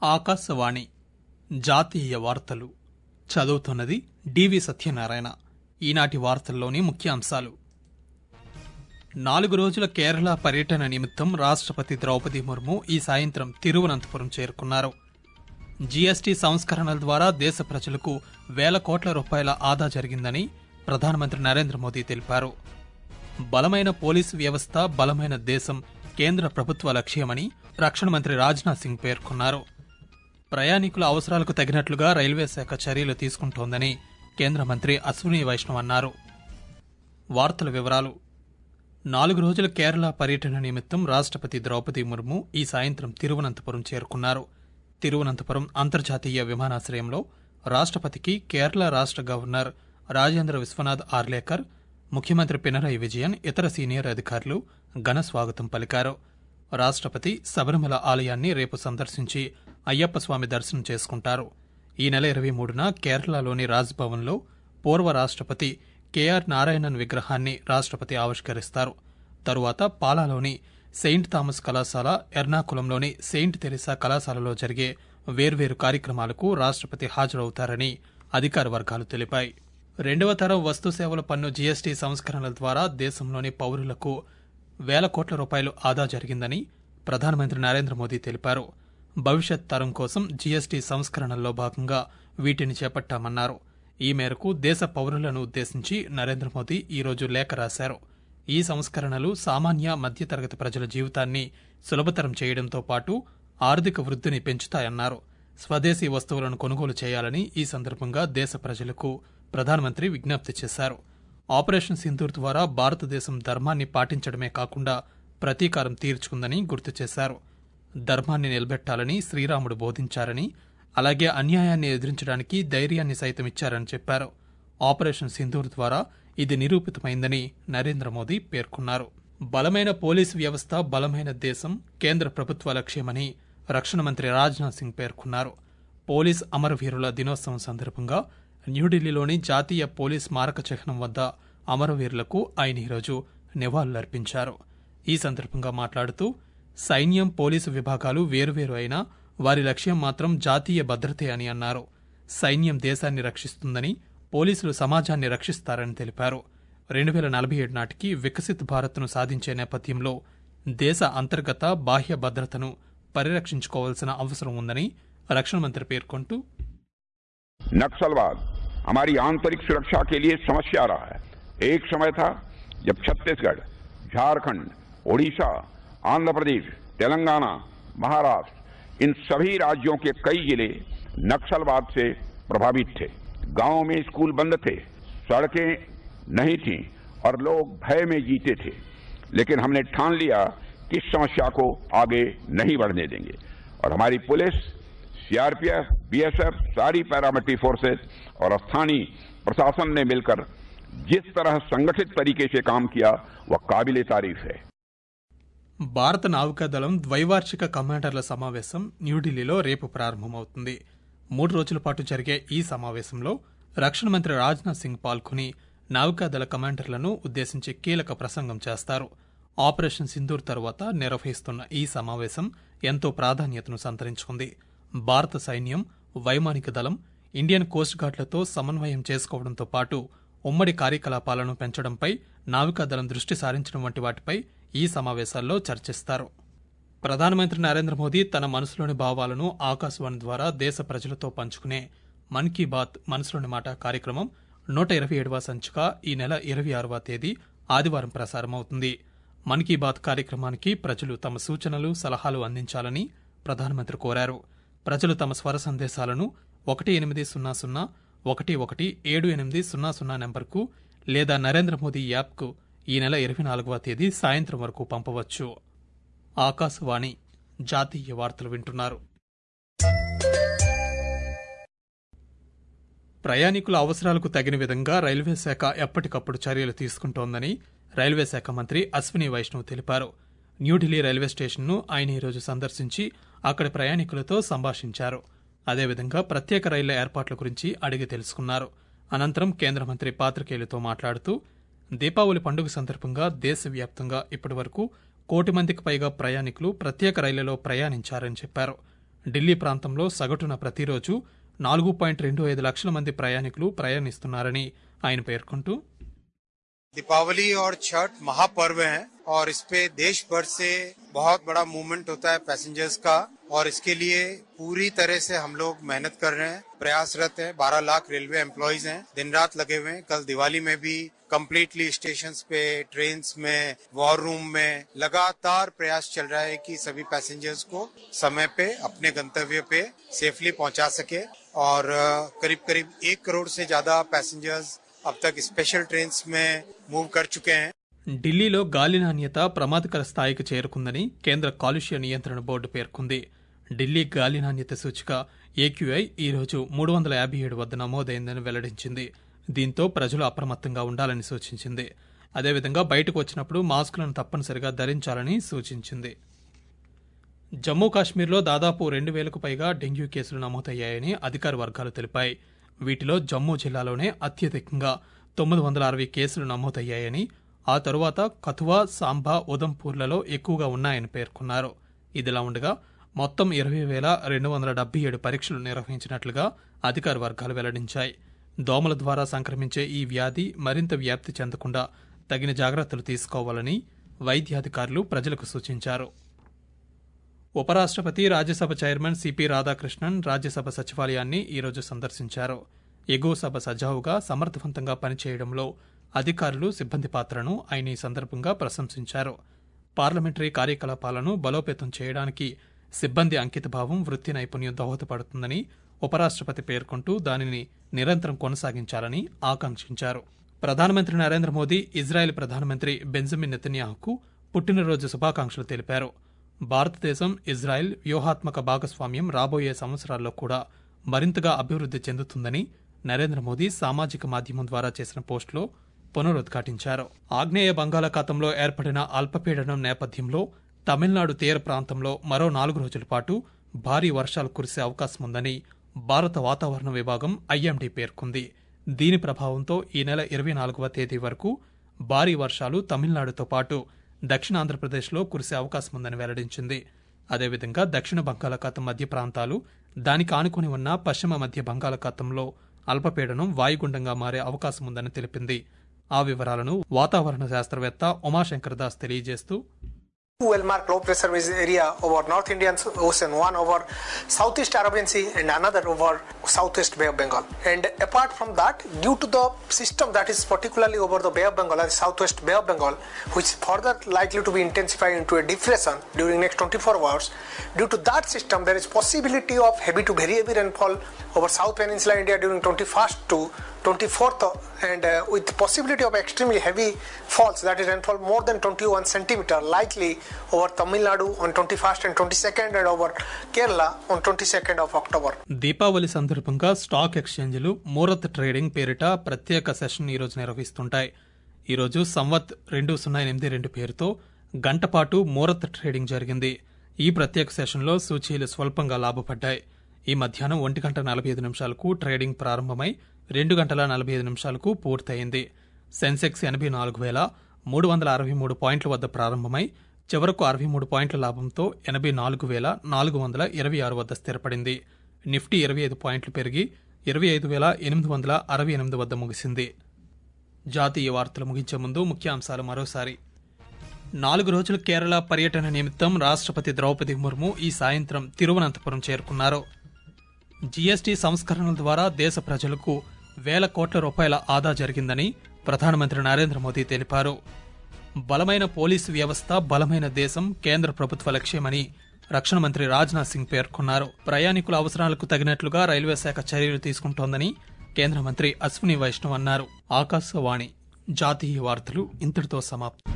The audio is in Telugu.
ఆకాశవాణి జాతీయ వార్తలు చదువుతున్నది డివి సత్యనారాయణ ఈనాటి వార్తల్లోని ముఖ్యాంశాలు నాలుగు రోజుల కేరళ పర్యటన నిమిత్తం రాష్ట్రపతి ద్రౌపది ముర్ము ఈ సాయంత్రం తిరువనంతపురం చేరుకున్నారు జీఎస్టీ సంస్కరణల ద్వారా దేశ ప్రజలకు వేల కోట్ల రూపాయల ఆదా జరిగిందని ప్రధానమంత్రి నరేంద్ర మోదీ తెలిపారు బలమైన పోలీసు వ్యవస్థ బలమైన దేశం కేంద్ర ప్రభుత్వ లక్ష్యమని రక్షణ మంత్రి రాజ్నాథ్ సింగ్ పేర్కొన్నారు ప్రయాణికుల అవసరాలకు తగినట్లుగా రైల్వే శాఖ చర్యలు తీసుకుంటోందని కేంద్ర మంత్రి అశ్విని వైష్ణవ్ అన్నారు వార్తల వివరాలు నాలుగు రోజుల కేరళ పర్యటన నిమిత్తం రాష్ట్రపతి ద్రౌపది ముర్ము ఈ సాయంత్రం తిరువనంతపురం చేరుకున్నారు తిరువనంతపురం అంతర్జాతీయ విమానాశ్రయంలో రాష్ట్రపతికి కేరళ రాష్ట్ర గవర్నర్ రాజేంద్ర విశ్వనాథ్ ఆర్లేకర్ ముఖ్యమంత్రి పినరయి విజయన్ ఇతర సీనియర్ అధికారులు ఘన స్వాగతం పలికారు రాష్ట్రపతి శబరిమల ఆలయాన్ని రేపు సందర్శించి అయ్యప్ప స్వామి దర్శనం చేసుకుంటారు ఈ నెల ఇరవై మూడున కేరళలోని రాజ్భవన్లో పూర్వ రాష్ట్రపతి కెఆర్ నారాయణన్ విగ్రహాన్ని రాష్ట్రపతి ఆవిష్కరిస్తారు తరువాత పాలాలోని సెయింట్ థామస్ కళాశాల ఎర్నాకులంలోని సెయింట్ తెరిసా కళాశాలలో జరిగే వేర్వేరు కార్యక్రమాలకు రాష్ట్రపతి హాజరవుతారని అధికార వర్గాలు తెలిపాయి రెండవ తరం వస్తు సేవల పన్ను జీఎస్టీ సంస్కరణల ద్వారా దేశంలోని పౌరులకు వేల కోట్ల రూపాయలు ఆదా జరిగిందని ప్రధానమంత్రి నరేంద్ర మోదీ తెలిపారు భవిష్యత్ తరం కోసం జీఎస్టీ సంస్కరణల్లో భాగంగా వీటిని చేపట్టామన్నారు ఈ మేరకు దేశ పౌరులను ఉద్దేశించి నరేంద్ర మోదీ ఈరోజు లేఖ రాశారు ఈ సంస్కరణలు సామాన్య మధ్యతరగతి ప్రజల జీవితాన్ని సులభతరం చేయడంతో పాటు ఆర్థిక వృద్ధిని పెంచుతాయన్నారు స్వదేశీ వస్తువులను కొనుగోలు చేయాలని ఈ సందర్భంగా దేశ ప్రజలకు ప్రధానమంత్రి విజ్ఞప్తి చేశారు ఆపరేషన్ సింధూర్ ద్వారా భారతదేశం ధర్మాన్ని పాటించడమే కాకుండా ప్రతీకారం తీర్చుకుందని గుర్తు చేశారు ధర్మాన్ని నిలబెట్టాలని శ్రీరాముడు బోధించారని అలాగే అన్యాయాన్ని ఎదిరించడానికి ధైర్యాన్ని సైతం ఇచ్చారని చెప్పారు ఆపరేషన్ సింధూర్ ద్వారా ఇది నిరూపితమైందని నరేంద్ర మోదీ పేర్కొన్నారు బలమైన పోలీసు వ్యవస్థ బలమైన దేశం కేంద్ర ప్రభుత్వ లక్ష్యమని రక్షణ మంత్రి రాజ్నాథ్ సింగ్ పేర్కొన్నారు పోలీస్ అమరవీరుల దినోత్సవం సందర్భంగా న్యూఢిల్లీలోని జాతీయ పోలీస్ స్మారక చిహ్నం వద్ద అమరవీరులకు ఆయన ఈరోజు నివాళులర్పించారు ఈ సందర్భంగా మాట్లాడుతూ సైన్యం పోలీసు విభాగాలు వేరువేరు అయినా వారి లక్ష్యం మాత్రం జాతీయ భద్రతే అని అన్నారు సైన్యం దేశాన్ని రక్షిస్తుందని పోలీసులు సమాజాన్ని రక్షిస్తారని తెలిపారు రెండు వేల నలభై ఏడు నాటికి వికసిత్ భారత్ను సాధించే నేపథ్యంలో దేశ అంతర్గత బాహ్య భద్రతను పరిరక్షించుకోవాల్సిన అవసరం ఉందని రక్షణ మంత్రి పేర్కొంటూ नक्सलवाद हमारी आंतरिक सुरक्षा के लिए समस्या रहा है एक समय था जब छत्तीसगढ़ झारखंड ओडिशा आंध्र प्रदेश तेलंगाना महाराष्ट्र इन सभी राज्यों के कई जिले नक्सलवाद से प्रभावित थे गांवों में स्कूल बंद थे सड़कें नहीं थीं और लोग भय में जीते थे लेकिन हमने ठान लिया कि इस समस्या को आगे नहीं बढ़ने देंगे और हमारी पुलिस सीआरपीएफ बीएसएफ सारी पैरामिलिट्री फोर्सेस और स्थानीय प्रशासन ने मिलकर जिस तरह संगठित तरीके से काम किया वह काबिल तारीफ है భారత నావికాదళం ద్వైవార్షిక కమాండర్ల సమావేశం న్యూఢిల్లీలో రేపు ప్రారంభమవుతుంది మూడు రోజుల పాటు జరిగే ఈ సమావేశంలో రక్షణ మంత్రి రాజ్నాథ్ సింగ్ పాల్గొని నావికాదళ కమాండర్లను ఉద్దేశించి కీలక ప్రసంగం చేస్తారు ఆపరేషన్ సింధూర్ తరువాత నిర్వహిస్తున్న ఈ సమావేశం ఎంతో ప్రాధాన్యతను సంతరించుకుంది భారత సైన్యం వైమానిక దళం ఇండియన్ కోస్ట్ గార్డులతో సమన్వయం చేసుకోవడంతో పాటు ఉమ్మడి కార్యకలాపాలను పెంచడంపై నావికాదళం దృష్టి సారించడం వంటి వాటిపై ఈ సమావేశాల్లో చర్చిస్తారు ప్రధానమంత్రి నరేంద్ర మోదీ తన మనసులోని భావాలను ఆకాశవాణి ద్వారా దేశ ప్రజలతో పంచుకునే మన్ కీ బాత్ మనసులోని మాట కార్యక్రమం నూట ఇరవై ఏడవ సంచిక ఈ నెల ఇరవై ఆరవ తేదీ ఆదివారం ప్రసారమవుతుంది మన్ కీ బాత్ కార్యక్రమానికి ప్రజలు తమ సూచనలు సలహాలు అందించాలని ప్రధానమంత్రి కోరారు ప్రజలు తమ స్వర సందేశాలను ఒకటి ఎనిమిది సున్నా సున్నా ఒకటి ఒకటి ఏడు ఎనిమిది సున్నా సున్నా నెంబర్కు లేదా నరేంద్ర మోదీ యాప్కు ఈ నెల ఇరవై నాలుగవ తేదీ సాయంత్రం వరకు పంపవచ్చు ఆకాశవాణి జాతీయ వార్తలు వింటున్నారు ప్రయాణికుల అవసరాలకు తగిన విధంగా రైల్వే శాఖ ఎప్పటికప్పుడు చర్యలు తీసుకుంటోందని రైల్వే శాఖ మంత్రి అశ్విని వైష్ణవ్ తెలిపారు న్యూఢిల్లీ రైల్వే స్టేషన్ను ఆయన ఈరోజు సందర్శించి అక్కడి ప్రయాణికులతో సంభాషించారు అదేవిధంగా ప్రత్యేక రైళ్ల ఏర్పాట్ల గురించి అడిగి తెలుసుకున్నారు అనంతరం కేంద్ర మంత్రి పాత్రికేయులతో మాట్లాడుతూ దీపావళి పండుగ సందర్భంగా దేశవ్యాప్తంగా ఇప్పటివరకు కోటి మందికి పైగా ప్రయాణికులు ప్రత్యేక రైళ్లలో ప్రయాణించారని చెప్పారు ఢిల్లీ ప్రాంతంలో సగటున ప్రతిరోజు నాలుగు పాయింట్ రెండు ఐదు లక్షల మంది ప్రయాణికులు ప్రయాణిస్తున్నారని ఆయన పేర్కొంటూ दीपावली और छठ महापर्व है और इस पे देश भर से बहुत बड़ा मूवमेंट होता है पैसेंजर्स का और इसके लिए पूरी तरह से हम लोग मेहनत कर रहे हैं प्रयासरत हैं 12 लाख रेलवे एम्प्लॉयज हैं दिन रात लगे हुए हैं कल दिवाली में भी कम्प्लीटली स्टेशन पे ट्रेन में वॉर रूम में लगातार प्रयास चल रहा है कि सभी पैसेंजर्स को समय पे अपने गंतव्य पे सेफली पहुंचा सके और करीब करीब एक करोड़ से ज्यादा पैसेंजर्स अब तक स्पेशल ट्रेन में मूव कर चुके हैं ఢిల్లీలో గాలి నాణ్యత ప్రమాదకర స్థాయికి చేరుకుందని కేంద్ర కాలుష్య నియంత్రణ బోర్డు పేర్కొంది ఢిల్లీ గాలి నాణ్యత సూచిక ఏక్యూఐ ఈ రోజు మూడు వందల యాభై ఏడు వద్ద నమోదైందని వెల్లడించింది దీంతో ప్రజలు అప్రమత్తంగా ఉండాలని సూచించింది అదేవిధంగా బయటకు వచ్చినప్పుడు మాస్కులను తప్పనిసరిగా ధరించాలని సూచించింది జమ్మూ కాశ్మీర్లో దాదాపు రెండు వేలకు పైగా డెంగ్యూ కేసులు నమోదయ్యాయని అధికార వర్గాలు తెలిపాయి వీటిలో జమ్మూ జిల్లాలోనే అత్యధికంగా తొమ్మిది వందల అరవై కేసులు నమోదయ్యాయని ఆ తరువాత కథువా సాంబా ఉదంపూర్లలో ఎక్కువగా ఉన్నాయని పేర్కొన్నారు ఇదిలా ఉండగా మొత్తం ఇరవై వేల రెండు వందల డెబ్బై ఏడు పరీక్షలు నిర్వహించినట్లుగా అధికార వర్గాలు వెల్లడించాయి దోమల ద్వారా సంక్రమించే ఈ వ్యాధి మరింత వ్యాప్తి చెందకుండా తగిన జాగ్రత్తలు తీసుకోవాలని వైద్యాధికారులు ప్రజలకు సూచించారు ఉపరాష్ట్రపతి రాజ్యసభ చైర్మన్ సిపి రాధాకృష్ణన్ రాజ్యసభ సచివాలయాన్ని ఈరోజు సందర్శించారు ఎగువ సభ సజావుగా సమర్థవంతంగా పనిచేయడంలో అధికారులు సిబ్బంది పాత్రను ఆయన ఈ సందర్భంగా ప్రశంసించారు పార్లమెంటరీ కార్యకలాపాలను బలోపేతం చేయడానికి సిబ్బంది అంకితభావం వృత్తి నైపుణ్యం దోహదపడుతుందని ఉపరాష్ట్రపతి పేర్కొంటూ దానిని నిరంతరం కొనసాగించాలని ఆకాంక్షించారు ప్రధానమంత్రి నరేంద్ర మోదీ ఇజ్రాయెల్ ప్రధానమంత్రి బెంజమిన్ నెతన్యాహుకు పుట్టినరోజు శుభాకాంక్షలు తెలిపారు భారతదేశం ఇజ్రాయెల్ వ్యూహాత్మక భాగస్వామ్యం రాబోయే సంవత్సరాల్లో కూడా మరింతగా అభివృద్ధి చెందుతుందని నరేంద్ర మోదీ సామాజిక మాధ్యమం ద్వారా చేసిన పోస్టులో పునరుద్ఘాటించారు ఆగ్నేయ బంగాళాఖాతంలో ఏర్పడిన అల్పపీడనం నేపథ్యంలో తమిళనాడు తీర ప్రాంతంలో మరో నాలుగు రోజుల పాటు భారీ వర్షాలు కురిసే అవకాశం ఉందని భారత వాతావరణ విభాగం ఐఎండీ పేర్కొంది దీని ప్రభావంతో ఈ నెల ఇరవై నాలుగవ తేదీ వరకు భారీ వర్షాలు తమిళనాడుతో పాటు దక్షిణాంధ్రప్రదేశ్లో కురిసే అవకాశం ఉందని వెల్లడించింది అదేవిధంగా దక్షిణ బంగాళాఖాతం మధ్య ప్రాంతాలు దానికి ఆనుకుని ఉన్న పశ్చిమ మధ్య బంగాళాఖాతంలో అల్పపీడనం వాయుగుండంగా మారే అవకాశం ఉందని తెలిపింది ఆ వివరాలను వాతావరణ శాస్త్రవేత్త ఉమాశంకర్ దాస్ తెలియజేస్తూ well marked low pressure area over North Indian Ocean, one over Southeast Arabian Sea, and another over Southwest Bay of Bengal. And apart from that, due to the system that is particularly over the Bay of Bengal, or Southwest Bay of Bengal, which is further likely to be intensified into a depression during next 24 hours, due to that system, there is possibility of heavy to very heavy rainfall over South Peninsula India during 21st to 24th, and uh, with possibility of extremely heavy falls, that is rainfall more than 21 centimeter, likely over Tamil Nadu on 21st and 22nd, and over Kerala on 22nd of October. Deepavali సందర్భంగా స్టాక్ ఎక్స్చేంజ్లు మూరత్ ట్రేడింగ్ పేరిట ప్రత్యేక సెషన్ ఈరోజు నిర్వహిస్తుంటాయి ఈరోజు సంవత్ రెండు సున్నా ఎనిమిది రెండు పేరుతో గంటపాటు మూరత్ ట్రేడింగ్ జరిగింది ఈ ప్రత్యేక సెషన్లో సూచీలు స్వల్పంగా లాభపడ్డాయి ఈ మధ్యాహ్నం ఒంటి గంట నలభై ఐదు నిమిషాలకు ట్రేడింగ్ ప్రారంభమై రెండు గంటల నలభై ఐదు నిమిషాలకు పూర్తయింది సెన్సెక్స్ ఎనభై నాలుగు వేల మూడు వందల అరవై మూడు పాయింట్ల వద్ద ప్రారంభమై చివరకు అరవై మూడు పాయింట్ల లాభంతో ఎనభై నాలుగు వేల నాలుగు వందల ఇరవై ఆరు వద్ద స్థిరపడింది నిఫ్టీ ఇరవై ఐదు పాయింట్లు పెరిగి ఇరవై ఐదు వేల ఎనిమిది వందల అరవై ఎనిమిది వద్ద ముగిసింది జాతీయ వార్తలు ముగించే ముందు ముఖ్యాంశాలు మరోసారి నాలుగు రోజుల కేరళ పర్యటన నిమిత్తం రాష్ట్రపతి ద్రౌపది ముర్ము ఈ సాయంత్రం తిరువనంతపురం చేరుకున్నారు జీఎస్టీ సంస్కరణల ద్వారా దేశ ప్రజలకు వేల కోట్ల రూపాయల ఆదా జరిగిందని ప్రధానమంత్రి నరేంద్ర మోదీ తెలిపారు బలమైన పోలీసు వ్యవస్థ బలమైన దేశం కేంద్ర ప్రభుత్వ లక్ష్యమని రక్షణ మంత్రి రాజ్నాథ్ సింగ్ పేర్కొన్నారు ప్రయాణికుల అవసరాలకు తగినట్లుగా రైల్వే శాఖ చర్యలు తీసుకుంటోందని కేంద్ర మంత్రి అశ్విని వైష్ణవ్ అన్నారు ఆకాశవాణి జాతీయ వార్తలు ఇంతటితో సమాప్తం